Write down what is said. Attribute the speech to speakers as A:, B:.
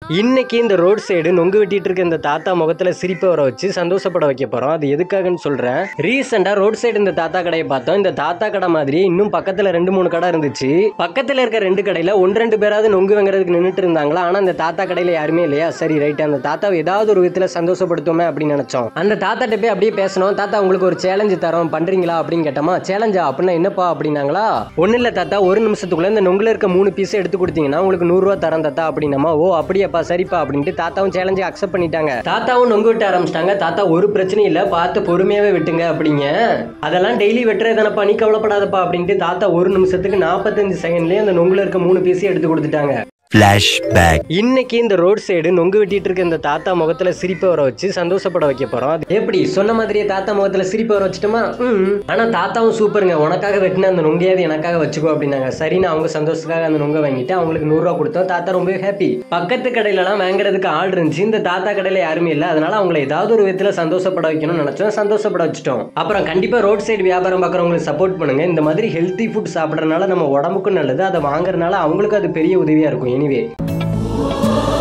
A: இன்னைக்கு இந்த road side நொங்கு வெட்டிட்டு இருக்க இந்த தாத்தா முகத்துல சிரிப்பை வர வச்சு சந்தோஷப்பட வைக்க போறோம் அது எதுக்காகன்னு சொல்றேன் ரீசெண்டா ரோட் சைடு இந்த தாத்தா கடையை பார்த்தோம் இந்த தாத்தா கடை மாதிரி இன்னும் பக்கத்துல ரெண்டு மூணு கடை இருந்துச்சு பக்கத்துல இருக்க ரெண்டு கடையில ஒன்று ரெண்டு பேராவது நொங்கு வாங்குறதுக்கு நின்றுட்டு இருந்தாங்களா ஆனா அந்த தாத்தா கடையில யாருமே இல்லையா சரி ரைட் அந்த தாத்தாவை ஏதாவது ஒரு விதத்துல சந்தோஷப்படுத்துவோமே அப்படின்னு நினைச்சோம் அந்த தாத்தாட்ட போய் அப்படியே பேசணும் தாத்தா உங்களுக்கு ஒரு சேலஞ்சு தரோம் பண்றீங்களா அப்படின்னு கேட்டோமா சேலஞ்சா அப்படின்னா என்னப்பா அப்படின்னாங்களா ஒன்றும் இல்லை தாத்தா ஒரு நிமிஷத்துக்குள்ள இந்த நொங்குல இருக்க மூணு பீஸ் எடுத்து கொடுத்தீங்கன்னா உங்களுக்கு நூறுரூவா தரேன் தாத்தா அப்படின்னமா ஓ அப்படியாப்பா சரிப்பா அப்படின்ட்டு தாத்தாவும் சேலஞ்சை அக்செப்ட் பண்ணிட்டாங்க தாத்தாவும் நொங்கு விட்ட ஆரம்பிச்சிட்டாங்க தாத்தா ஒரு பிரச்சனையும் இல்லை பார்த்து பொறுமையாவே விட்டுங்க அப்படிங்க அதெல்லாம் டெய்லி வெட்டுறது தானப்பா நீ கவலைப்படாதப்பா அப்படின்ட்டு தாத்தா ஒரு நிமிஷத்துக்கு நாற்பத்தஞ்சு செகண்ட்லேயே அந்த நொங்குல இருக்க மூணு பீஸையும் எடுத்து கொடுத்துட்டாங்க
B: Flashback.
A: இன்னைக்கு இந்த ரோட் சைடு நொங்கு வெட்டிட்டு இருக்க இந்த தாத்தா முகத்துல சிரிப்பை வர வச்சு சந்தோஷப்பட வைக்க போறோம் அது எப்படி சொன்ன மாதிரியே தாத்தா முகத்துல சிரிப்பை வர வச்சுட்டோமா ம். ஆனா தாத்தாவும் சூப்பருங்க உனக்காக வெட்டின அந்த நொங்கையாவது எனக்காக வச்சுக்கோ அப்படின்னாங்க சரின்னு அவங்க சந்தோஷத்துக்காக அந்த நொங்கை வாங்கிட்டு அவங்களுக்கு நூறுரூவா கொடுத்தோம் தாத்தா ரொம்ப ஹாப்பி பக்கத்து கடையிலலாம் வாங்குறதுக்கு ஆள் இருந்துச்சு இந்த தாத்தா கடையில யாருமே இல்லை அதனால அவங்களை ஏதாவது ஒரு விதத்துல சந்தோஷப்பட வைக்கணும்னு நினைச்சோம் சந்தோஷப்பட வச்சுட்டோம் அப்புறம் கண்டிப்பா ரோட் சைடு வியாபாரம் பார்க்குறவங்களுக்கு சப்போர்ட் பண்ணுங்க இந்த மாதிரி ஹெல்த்தி ஃபுட் சாப்பிட்றதுனால நம்ம உடம்புக்கும் நல்லது அதை வாங்குறதுனால அவங்களுக்கும் அது பெரிய உதவியா இருக்கும் எனிவே